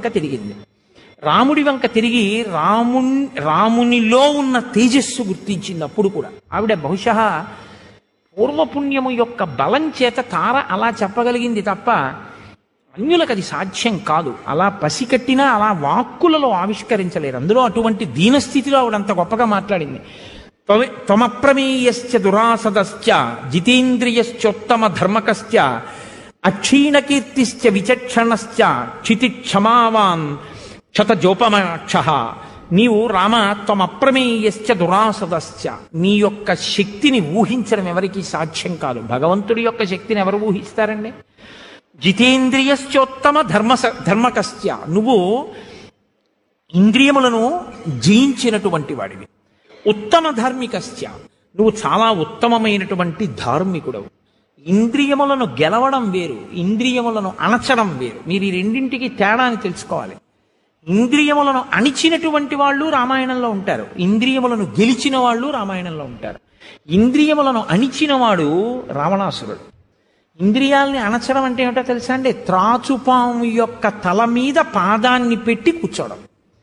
వంక తిరిగింది రాముడి వంక తిరిగి రామున్ రామునిలో ఉన్న తేజస్సు గుర్తించింది అప్పుడు కూడా ఆవిడ బహుశా పూర్వపుణ్యము యొక్క బలం చేత తార అలా చెప్పగలిగింది తప్ప అన్యులకు అది సాధ్యం కాదు అలా పసికట్టినా అలా వాక్కులలో ఆవిష్కరించలేరు అందులో అటువంటి దీనస్థితిలో ఆవిడంత గొప్పగా మాట్లాడింది త్వ- త్వమప్రమేయశ్చ దురాసదశ్చ జితేంద్రియశ్చోత్తమ ధర్మకశ్చ అక్షీణకీర్తిశ్చ విచక్షణశ్చ క్షితి క్షమావాన్ క్షతజోపమాక్ష నీవు రామ త్వమప్రమేయశ్చ దురాసదశ్చ నీ యొక్క శక్తిని ఊహించడం ఎవరికీ సాధ్యం కాదు భగవంతుడి యొక్క శక్తిని ఎవరు ఊహిస్తారండి జితేంద్రియశ్చోత్తమ ధర్మ ధర్మకస్య నువ్వు ఇంద్రియములను జయించినటువంటి వాడివి ఉత్తమ ధార్మికస్య నువ్వు చాలా ఉత్తమమైనటువంటి ధార్మికుడవు ఇంద్రియములను గెలవడం వేరు ఇంద్రియములను అణచడం వేరు మీరు ఈ రెండింటికి తేడాని తెలుసుకోవాలి ఇంద్రియములను అణిచినటువంటి వాళ్ళు రామాయణంలో ఉంటారు ఇంద్రియములను గెలిచిన వాళ్ళు రామాయణంలో ఉంటారు ఇంద్రియములను అణిచినవాడు రావణాసురుడు ఇంద్రియాల్ని అణచడం అంటే ఏమిటో తెలుసా అండి త్రాచుపాము యొక్క తల మీద పాదాన్ని పెట్టి కూర్చోవడం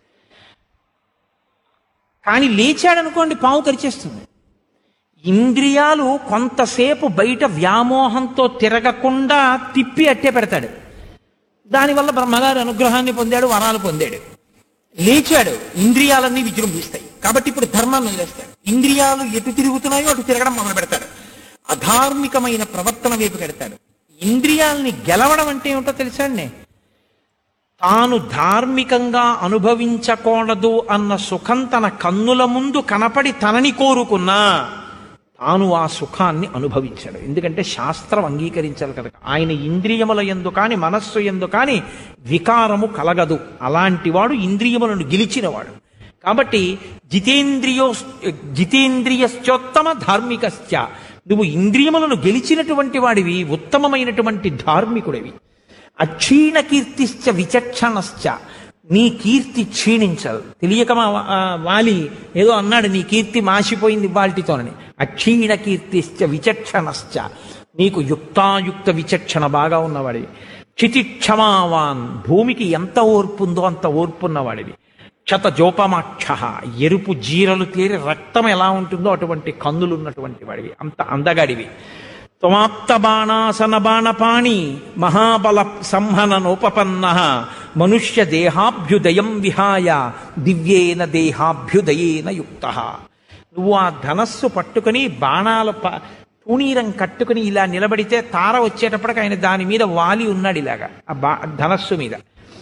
కానీ లేచాడనుకోండి పాము కరిచేస్తుంది ఇంద్రియాలు కొంతసేపు బయట వ్యామోహంతో తిరగకుండా తిప్పి అట్టే పెడతాడు దానివల్ల బ్రహ్మగారి అనుగ్రహాన్ని పొందాడు వరాలు పొందాడు లేచాడు ఇంద్రియాలన్నీ విజృంభిస్తాయి కాబట్టి ఇప్పుడు ధర్మాన్ని వదిలేస్తాడు ఇంద్రియాలు ఎటు తిరుగుతున్నాయో అటు తిరగడం మొదలు పెడతాడు అధార్మికమైన ప్రవర్తన వైపు పెడతాడు ఇంద్రియాల్ని గెలవడం అంటే ఏమిటో తెలుసా అండి తాను ధార్మికంగా అనుభవించకూడదు అన్న సుఖం తన కన్నుల ముందు కనపడి తనని కోరుకున్నా తాను ఆ సుఖాన్ని అనుభవించాడు ఎందుకంటే శాస్త్రం అంగీకరించాలి కనుక ఆయన ఇంద్రియముల ఎందు కాని మనస్సు ఎందు కాని వికారము కలగదు అలాంటి వాడు ఇంద్రియములను గెలిచినవాడు కాబట్టి జితేంద్రియో జితేంద్రియశ్చోత్తమ ధార్మికశ్చ నువ్వు ఇంద్రియములను గెలిచినటువంటి వాడివి ఉత్తమమైనటువంటి ధార్మికుడివి అక్షీణ కీర్తిశ్చ విచక్షణశ్చ నీ కీర్తి క్షీణించదు తెలియక మా వా- ఆ వాలి ఏదో అన్నాడు నీ కీర్తి మాసిపోయింది వాల్టితోనని అక్షీణ కీర్తిశ్చ విచక్షణశ్చ నీకు యుక్తాయుక్త విచక్షణ బాగా ఉన్నవాడివి క్షితి క్షమావాన్ భూమికి ఎంత ఓర్పు ఉందో అంత ఓర్పు ఉన్నవాడివి క్షత జోపమాక్ష ఎరుపు జీరలు తేరి రక్తం ఎలా ఉంటుందో అటువంటి కందులు ఉన్నటువంటి వాడివి అంత అందగాడివి త్వమాప్త బాణాసన బాణపాణి మహాబల సంహననోపపన్న మనుష్య దేహాభ్యుదయం విహాయ దివ్యేన దేహాభ్యుదయేన యుక్త నువ్వు ఆ ధనస్సు పట్టుకుని బాణాల ప తూణీరం కట్టుకుని ఇలా నిలబడితే తార వచ్చేటప్పటికి ఆయన దాని మీద వాలి ఉన్నాడు ఇలాగా ఆ బా ధనస్సు మీద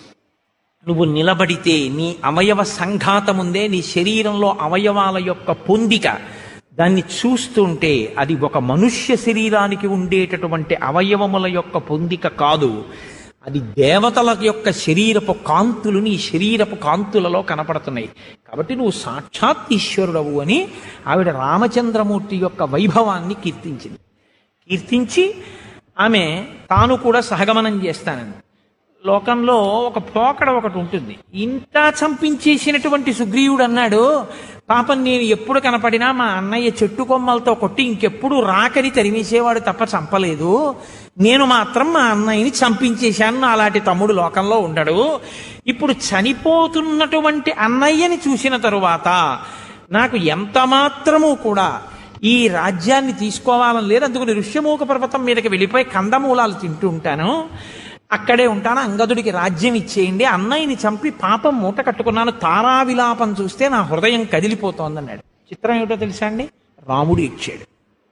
నువ్వు నిలబడితే నీ అవయవ సంఘాతముందే నీ శరీరంలో అవయవాల యొక్క పొందిక దాన్ని చూస్తుంటే అది ఒక మనుష్య శరీరానికి ఉండేటటువంటి అవయవముల యొక్క పొందిక కాదు అది దేవతల యొక్క శరీరపు కాంతులు నీ శరీరపు కాంతులలో కనపడుతున్నాయి కాబట్టి నువ్వు సాక్షాత్ ఈశ్వరుడవు అని ఆవిడ రామచంద్రమూర్తి యొక్క వైభవాన్ని కీర్తించింది కీర్తించి ఆమె తాను కూడా సహగమనం చేస్తానని లోకంలో ఒక పోకడ ఒకటి ఉంటుంది ఇంత చంపించేసినటువంటి సుగ్రీవుడు అన్నాడు పాపం నేను ఎప్పుడు కనపడినా మా అన్నయ్య చెట్టు కొమ్మలతో కొట్టి ఇంకెప్పుడు రాకని తరిమేసేవాడు తప్ప చంపలేదు నేను మాత్రం మా అన్నయ్యని చంపించేశాను అలాంటి తమ్ముడు లోకంలో ఉండడు ఇప్పుడు చనిపోతున్నటువంటి అన్నయ్యని చూసిన తరువాత నాకు ఎంత మాత్రము కూడా ఈ రాజ్యాన్ని తీసుకోవాలని లేదు అందుకని ఋష్యమూక పర్వతం మీదకి వెళ్ళిపోయి కందమూలాలు తింటూ ఉంటాను అక్కడే ఉంటాను అంగదుడికి రాజ్యం ఇచ్చేయండి అన్నయ్యని చంపి పాపం మూట కట్టుకున్నాను తారా విలాపం చూస్తే నా హృదయం కదిలిపోతోందన్నాడు చిత్రం ఏమిటో తెలుసా అండి రాముడు ఇచ్చాడు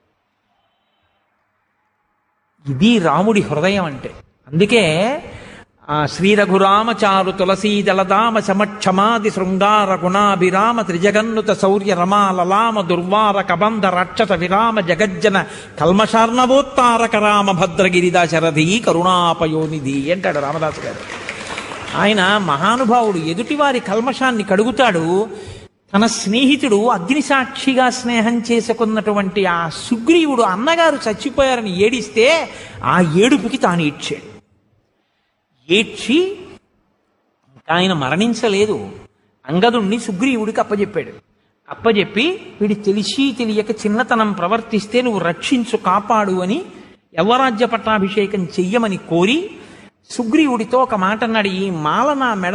ఇది రాముడి హృదయం అంటే అందుకే ఆ శ్రీ రఘురామచారు తులసీ దళదామ సమక్షమాది శృంగార గుణాభిరామ త్రిజగన్నుత శౌర్య రమా లలామ దుర్వార కబంధ రక్షత విరామ జగజ్జన కల్మశార్ణవోత్తారక రామ భద్రగిరిదా శరథి కరుణాపయోనిధి అంటాడు రామదాసు గారు ఆయన మహానుభావుడు ఎదుటివారి కల్మషాన్ని కడుగుతాడు తన స్నేహితుడు అగ్నిసాక్షిగా స్నేహం చేసుకున్నటువంటి ఆ సుగ్రీవుడు అన్నగారు చచ్చిపోయారని ఏడిస్తే ఆ ఏడుపుకి తాను ఏడ్చాడు ఏడ్చి ఇంకా ఆయన మరణించలేదు అంగదుణ్ణి సుగ్రీవుడికి అప్పజెప్పాడు అప్పజెప్పి వీడి తెలిసి తెలియక చిన్నతనం ప్రవర్తిస్తే నువ్వు రక్షించు కాపాడు అని యవరాజ్య పట్టాభిషేకం చెయ్యమని కోరి సుగ్రీవుడితో ఒక మాట అన్నాడు ఈ మాల నా మెడ